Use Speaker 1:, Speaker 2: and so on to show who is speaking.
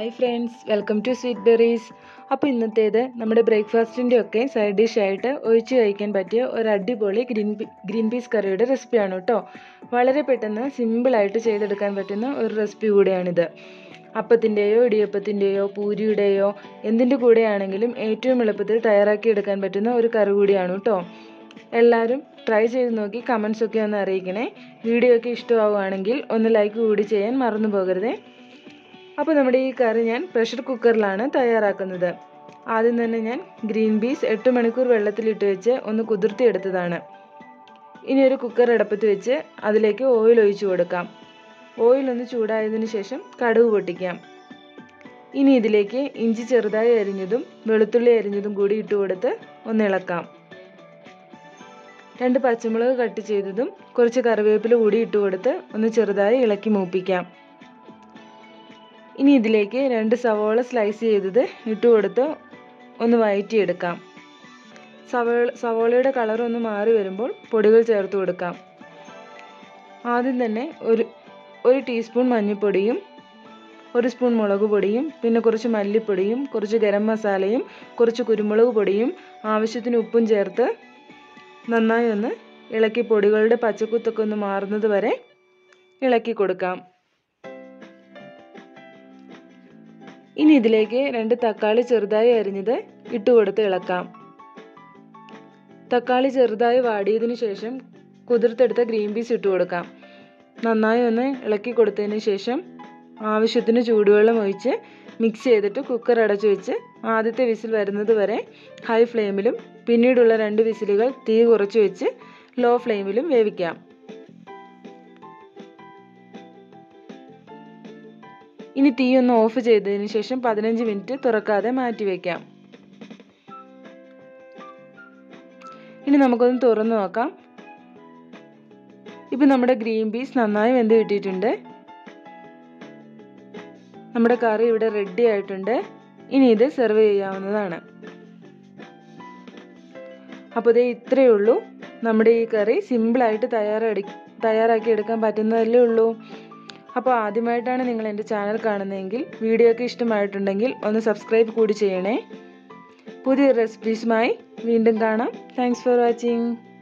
Speaker 1: hi friends welcome to sweet berries അപ്പോൾ ഇന്നത്തേത് നമ്മുടെ ബ്രേക്ക്ഫാസ്റ്റിൻ്റെ ഒക്കെ സൈഡ് ഡിഷായിട്ട് ഒഴിച്ച് കഴിക്കാൻ പറ്റിയ ഒരു അടിപൊളി ഗ്രീൻ പീ ഗ്രീൻ പീസ് കറിയുടെ റെസിപ്പിയാണ് കേട്ടോ വളരെ പെട്ടെന്ന് സിമ്പിളായിട്ട് ചെയ്തെടുക്കാൻ പറ്റുന്ന ഒരു റെസിപ്പി കൂടെയാണിത് അപ്പത്തിൻ്റെയോ ഇടിയപ്പത്തിൻ്റെയോ പൂരിയുടെയോ എന്തിൻ്റെ കൂടെയാണെങ്കിലും ഏറ്റവും എളുപ്പത്തിൽ തയ്യാറാക്കി എടുക്കാൻ പറ്റുന്ന ഒരു കറി കൂടിയാണ് കേട്ടോ എല്ലാവരും ട്രൈ ചെയ്ത് നോക്കി കമൻസ് ഒക്കെ ഒന്ന് അറിയിക്കണേ വീഡിയോ ഒക്കെ ഇഷ്ടമാവുകയാണെങ്കിൽ ഒന്ന് ലൈക്ക് കൂടി ചെയ്യാൻ മറന്നു പോകരുതേ അപ്പോൾ നമ്മുടെ ഈ കറി ഞാൻ പ്രഷർ കുക്കറിലാണ് തയ്യാറാക്കുന്നത് ആദ്യം തന്നെ ഞാൻ ഗ്രീൻ പീസ് എട്ട് മണിക്കൂർ വെള്ളത്തിലിട്ട് വെച്ച് ഒന്ന് കുതിർത്തിയെടുത്തതാണ് ഇനി ഒരു കുക്കർ അടപ്പത്ത് വെച്ച് അതിലേക്ക് ഓയിൽ ഒഴിച്ചു കൊടുക്കാം ഓയിൽ ഒന്ന് ചൂടായതിനു ശേഷം കടുക് പൊട്ടിക്കാം ഇനി ഇതിലേക്ക് ഇഞ്ചി ചെറുതായി അരിഞ്ഞതും വെളുത്തുള്ളി അരിഞ്ഞതും കൂടി ഇട്ട് കൊടുത്ത് ഒന്ന് ഇളക്കാം രണ്ട് പച്ചമുളക് കട്ട് ചെയ്തതും കുറച്ച് കറിവേപ്പില കൂടി ഇട്ട് കൊടുത്ത് ഒന്ന് ചെറുതായി ഇളക്കി മൂപ്പിക്കാം ഇനി ഇതിലേക്ക് രണ്ട് സവോള സ്ലൈസ് ചെയ്തത് ഇട്ട് കൊടുത്ത് ഒന്ന് വഴറ്റിയെടുക്കാം സവോള സവോളയുടെ കളർ ഒന്ന് മാറി വരുമ്പോൾ പൊടികൾ ചേർത്ത് കൊടുക്കാം ആദ്യം തന്നെ ഒരു ഒരു ടീസ്പൂൺ മഞ്ഞൾപ്പൊടിയും ഒരു സ്പൂൺ മുളക് പൊടിയും പിന്നെ കുറച്ച് മല്ലിപ്പൊടിയും കുറച്ച് ഗരം മസാലയും കുറച്ച് കുരുമുളക് പൊടിയും ആവശ്യത്തിന് ഉപ്പും ചേർത്ത് നന്നായി ഒന്ന് ഇളക്കി പൊടികളുടെ പച്ചക്കുത്തൊക്കെ ഒന്ന് മാറുന്നത് വരെ ഇളക്കി കൊടുക്കാം ഇനി ഇതിലേക്ക് രണ്ട് തക്കാളി ചെറുതായി അരിഞ്ഞത് ഇട്ട് കൊടുത്ത് ഇളക്കാം തക്കാളി ചെറുതായി വാടിയതിനു ശേഷം കുതിർത്തെടുത്ത ഗ്രീൻ പീസ് ഇട്ട് കൊടുക്കാം നന്നായി ഒന്ന് ഇളക്കി കൊടുത്തതിന് ശേഷം ആവശ്യത്തിന് ചൂടുവെള്ളം ഒഴിച്ച് മിക്സ് ചെയ്തിട്ട് കുക്കർ അടച്ചു വെച്ച് ആദ്യത്തെ വിസിൽ വരുന്നത് വരെ ഹൈ ഫ്ലെയിമിലും പിന്നീടുള്ള രണ്ട് വിസിലുകൾ തീ കുറച്ച് വെച്ച് ലോ ഫ്ലെയിമിലും വേവിക്കാം ഇനി തീ ഒന്ന് ഓഫ് ചെയ്തതിന് ശേഷം പതിനഞ്ച് മിനിറ്റ് തുറക്കാതെ മാറ്റി വയ്ക്കാം ഇനി നമുക്കൊന്ന് തുറന്നു നോക്കാം ഇപ്പം നമ്മുടെ ഗ്രീൻ പീസ് നന്നായി വെന്ത് കിട്ടിയിട്ടുണ്ട് നമ്മുടെ കറി ഇവിടെ റെഡി ആയിട്ടുണ്ട് ഇനി ഇത് സെർവ് ചെയ്യാവുന്നതാണ് അപ്പോൾ ഇതേ ഇത്രയേ ഉള്ളൂ നമ്മുടെ ഈ കറി സിമ്പിളായിട്ട് തയ്യാറെടു തയ്യാറാക്കി എടുക്കാൻ പറ്റുന്നതല്ലേ ഉള്ളൂ അപ്പോൾ ആദ്യമായിട്ടാണ് നിങ്ങൾ എൻ്റെ ചാനൽ കാണുന്നതെങ്കിൽ വീഡിയോ ഒക്കെ ഇഷ്ടമായിട്ടുണ്ടെങ്കിൽ ഒന്ന് സബ്സ്ക്രൈബ് കൂടി ചെയ്യണേ പുതിയ റെസിപ്പീസുമായി വീണ്ടും കാണാം താങ്ക്സ് ഫോർ വാച്ചിങ്